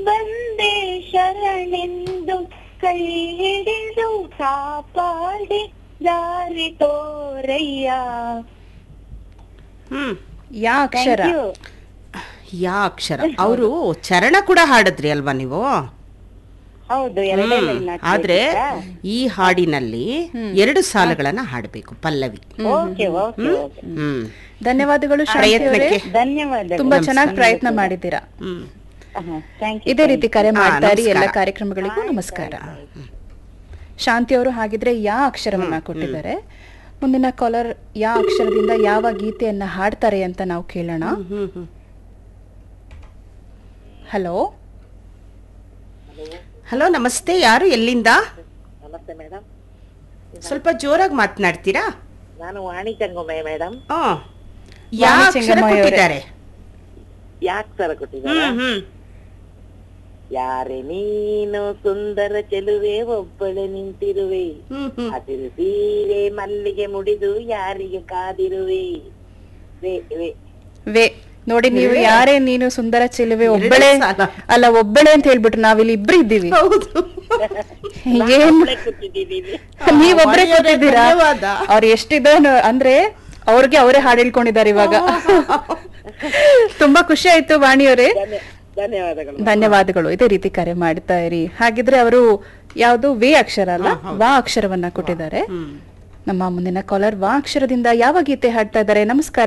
ಬಂದೆ ಶರಣೆಂದು ಕೈ ಹಿಡಿದು ಕಾಪಾಡಿ ದಾರಿ ತೋರಯ್ಯ ಹ್ಮ್ ಯಾ ಅಕ್ಷರ Thank you. ಯಾ ಅಕ್ಷರ ಅವರು ಚರಣ ಕೂಡ ಹಾಡಿದ್ರಿ ಅಲ್ವಾ ನೀವು ಹೌದು ಎರಡೇ ಹ್ಮ್. line ಹಾಕ್ತಾ ಆದ್ರೆ ಇದ್ದೀರಾ? ಈ ಹಾಡಿನಲ್ಲಿ ಎರಡು ಸಾಲುಗಳನ್ನ ಹಾಡಬೇಕು ಪಲ್ಲವಿ ಓಕೆ ಓಕೆ ಓಕೆ ಹ್ಮ್ ಧನ್ಯವಾದಗಳು ಶಾಂತಿ ಅವರೇ ಪ್ರಯತ್ನಕ್ಕೆ ಧನ್ಯವಾದಗಳು ತುಂಬಾ ಚೆನ್ನಾಗಿ ಪ್ರಯತ್ನ ಮಾಡಿದ್ದೀರಾ ಹ್ಮ್ ಥ್ಯಾಂಕ್ ಯು ಇದೇ ರೀತಿ ಕರೆ ಹಾ, ಮಾಡ್ತಾ ಇರಿ ಎಲ್ಲ ನಮಸ್ಕಾರ. ಕಾರ್ಯಕ್ರಮಗಳಿಗೂ ನಮಸ್ಕಾರ ಶಾಂತಿ ಅವರು ಹಾಗಿದ್ರೆ ಯಾ ಅಕ್ಷರವನ್ನ ಕೊಟ್ಟಿದ್ದಾರೆ ಮುಂದಿನ ಕಾಲರ್ ಯಾ ಅಕ್ಷರದಿಂದ ಯಾವ ಗೀತೆಯನ್ನ ಹಾಡ್ತಾರೆ ಅಂತ ನಾವು ಕೇಳೋಣ ಹ್ಮ್ ಹ್ಮ್ ಹಲೋ ಹಲೋ ನಮಸ್ತೆ ಯಾರು ಎಲ್ಲಿಂದ ನಮಸ್ತೆ ಮೇಡಮ್ ಸ್ವಲ್ಪ ಜೋರಾಗಿ ಮಾತನಾಡ್ತೀರಾ ನಾನು ವಾಣಿ ಚಂಗೊಮ್ಮೆ ಮೇಡಮ್ ಆ ಯಾ ವಾಣಿ ಅಕ್ಷರ ಚೆಂಗಮ್ಮ ಅವರೇ. ಕೊಟ್ಟಿದ್ದಾರೆ ಯಾಕೆ ಸರ ಕೊಟ್ಟಿದ್ದಾರೆ ಹ್ಮ್ ಹ್ಮ್ ಯಾರೆ ನೀನು ಸುಂದರ ಚೆಲುವೆ ಒಬ್ಬಳೆ ನಿಂತಿರುವೆ ಹ್ಮ್ ಹ್ಮ್ ಹಸಿರು ಸೀರೆ ಮಲ್ಲಿಗೆ ಮುಡಿದು ಯಾರಿಗೆ ಕಾದಿರುವೆ ವೇ ವೇ ವೇ ನೋಡಿ ನೀವು ಯಾರೇ ನೀನು ಸುಂದರ ಚೆಲುವೆ ಎರಡೇ ಒಬ್ಬಳೆ ಸಾಲ. ಅಲ್ಲ ಒಬ್ಬಳೆ ಅಂತ ಹೇಳ್ಬಿಟ್ರು ನಾವಿಲ್ಲಿ ಇಬ್ರು ಇದ್ದೀವಿ ಹೌದು ಏನ್ ಒಬ್ಳೆ ಕೂತಿದ್ದೀನಿ ನೀವೊಬ್ರೇ ವಾಣಿಯವರೇ, ಕೂತಿದ್ದೀರಾ ಧನ್ಯವಾದ. ಅವ್ರು ಎಷ್ಟಿದೆ ಅಂದ್ರೆ ಅವ್ರಿಗೆ ಅವರೇ ಹಾಡು ಹೇಳ್ಕೊಂಡಿದ್ದಾರೆ ಇವಾಗ ತುಂಬಾ ಖುಷಿ ಆಯ್ತು ವಾಣಿಯವರೇ ಧನ್ಯ- ಧನ್ಯವಾದಗಳು ಧನ್ಯವಾದಗಳು ಇದೇ ರೀತಿ ಕರೆ ಮಾಡ್ತಾ ಇರಿ ಹಾಗಿದ್ರೆ ಅವರು ಯಾವುದು ವೇ ಅಕ್ಷರ ಅಲ್ಲ ವಾ ಅಕ್ಷರವನ್ನ ಕೊಟ್ಟಿದ್ದಾರೆ ಹ್ಮ್ ನಮ್ಮ ಮುಂದಿನ ಕಾಲರ್ ವಾ ಅಕ್ಷರದಿಂದ ಯಾವ ಗೀತೆ ಹಾಡ್ತಾ ಇದ್ದಾರೆ ನಮಸ್ಕಾರ